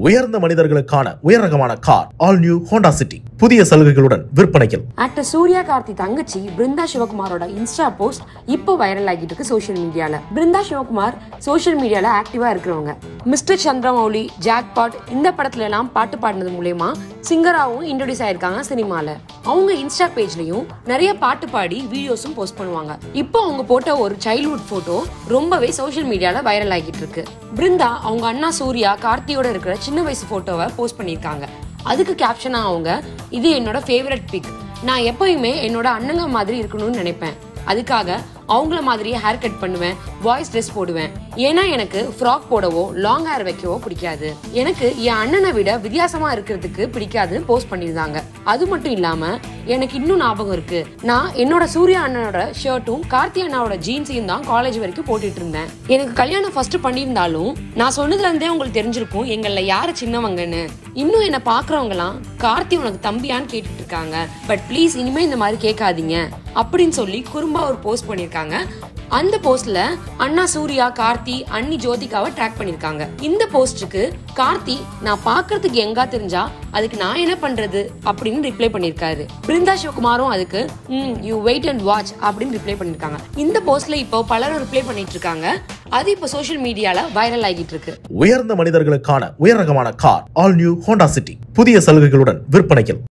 உயர்ந்த மனிதர்களுக்கான உயர் ரகமான car all new Honda City புதிய சலுகைகளுடன் விற்பனையில் ஆக்டர் சூர்யா கார்த்தி தங்கச்சி பிருந்தா சிவகுமாரோட இன்ஸ்டா போஸ்ட் இப்போ வைரல் ஆகிட்டு இருக்கு சோஷியல் மீடியால பிருந்தா சிவகுமார் சோஷியல் மீடியால ஆக்டிவா இருக்கிறவங்க மிஸ்டர் சந்திரமௌலி ஜாக்பாட் இந்த படத்துல எல்லாம் பாட்டு பாடினது மூலயமா சிங்கராவும் இன்ட்ரோடியூஸ் ஆயிருக்காங்க சினிமால அவங்க இன்ஸ்டா பேஜ்லயும் நிறைய பாட்டு பாடி வீடியோஸும் போஸ்ட் பண்ணுவாங்க இப்போ அவங்க போட்ட ஒரு சைல்ட்ஹுட் போட்டோ ரொம்பவே சோஷியல் மீடியால வைரல் ஆகிட்டு இருக்கு பிருந்தா அவங்க அண்ணா சூர்யா கார்த்தியோட இருக்கிற சின்ன வயசு போட்டோவை போஸ்ட் பண்ணியிருக்காங்க அதுக்கு கேப்ஷனா அவங்க இது என்னோட ஃபேவரட் பிக் நான் எப்பயுமே என்னோட அண்ணங்க மாதிரி இருக்கணும்னு நினைப்பேன் அதுக்காக அவங்கள மாதிரியே ஹேர் கட் பண்ணுவேன் வாய்ஸ் ட்ரெஸ் போடுவேன் ஏன்னா எனக்கு ஃப்ராக் போடவோ லாங் ஹேர் வைக்கவோ பிடிக்காது எனக்கு என் அண்ணனை விட வித்தியாசமா இருக்கிறதுக்கு பிடிக்காதுன்னு போஸ்ட் பண்ணியிருந்தாங்க அது மட்டும் இல்லாம எனக்கு இன்னும் ஞாபகம் இருக்கு நான் என்னோட சூர்யா அண்ணனோட ஷர்ட்டும் கார்த்தி அண்ணாவோட ஜீன்ஸையும் தான் காலேஜ் வரைக்கும் போட்டுட்டு இருந்தேன் எனக்கு கல்யாணம் ஃபர்ஸ்ட் பண்ணியிருந்தாலும் நான் சொன்னதுல இருந்தே உங்களுக்கு தெரிஞ்சிருக்கும் எங்கள்ல யாரு சின்னவங்கன்னு இன்னும் என்ன பாக்குறவங்கலாம் கார்த்தி உனக்கு தம்பியான்னு கேட்டுட்டு இருக்காங்க பட் ப்ளீஸ் இனிமே இந்த மாதிரி கேட்காதீங்க அப்படின்னு சொல்லி குறும்பா ஒரு போஸ்ட் பண்ணியிருக்காங்க அந்த போஸ்ட்ல அண்ணா சூர்யா கார்த்தி அண்ணி ஜோதிகாவை ட்ராக் பண்ணிருக்காங்க இந்த போஸ்டுக்கு கார்த்தி நான் பாக்குறதுக்கு எங்கா தெரிஞ்சா அதுக்கு நான் என்ன பண்றது அப்படின்னு ரிப்ளை பண்ணிருக்காரு பிருந்தா சிவகுமாரும் அதுக்கு hmm you wait and watch அப்படின்னு ரிப்ளை பண்ணிருக்காங்க இந்த போஸ்ட்ல இப்போ பலரும் ரிப்ளை பண்ணிட்டு இருக்காங்க அது இப்போ சோஷியல் மீடியால வைரல் ஆகிட்டு இருக்கு உயர்ந்த மனிதர்களுக்கான உயர் ரகமான car all new Honda City புதிய சலுகைகளுடன் விற்பனையில்